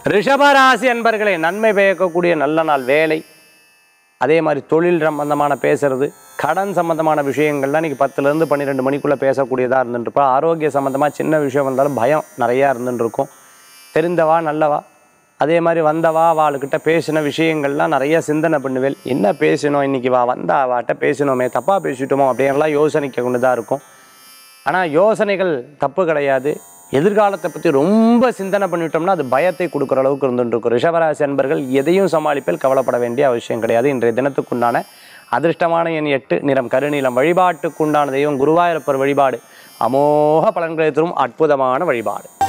ரிஷபராசி அன்பர்களே நன்மை பயக்கக்கூடிய நல்ல நாள் வேலை அதே மாதிரி தொழில் சம்பந்தமான பேசுறது கடன் சம்பந்தமான விஷயங்கள்லாம் இன்றைக்கி பத்துலேருந்து பன்னிரெண்டு மணிக்குள்ளே பேசக்கூடியதாக இருந்துட்டுருப்பா ஆரோக்கிய சம்மந்தமாக சின்ன விஷயம் வந்தாலும் பயம் நிறையா இருந்துட்டுருக்கும் தெரிந்தவா நல்லவா அதே மாதிரி வந்தவா அவளுக்கிட்ட பேசின விஷயங்கள்லாம் நிறைய சிந்தனை பண்ணுவேன் என்ன பேசணும் இன்னைக்கு வா வந்தா அவாட்ட பேசணுமே தப்பாக பேசிட்டோமோ அப்படின்லாம் யோசனைக்க கொண்டு தான் இருக்கும் ஆனால் யோசனைகள் தப்பு கிடையாது எதிர்காலத்தை பற்றி ரொம்ப சிந்தனை பண்ணிட்டோம்னா அது பயத்தை கொடுக்குற அளவுக்கு இருந்துட்டு இருக்கும் ரிஷபராசி அன்பர்கள் எதையும் சமாளிப்பில் கவலைப்பட வேண்டிய அவசியம் கிடையாது இன்றைய தினத்துக்குண்டான அதிர்ஷ்டமான எண் எட்டு நிறம் கருநீலம் வழிபாட்டுக்குண்டான தெய்வம் குருவாயூரப்பர் வழிபாடு அமோக பலன்களை தரும் அற்புதமான வழிபாடு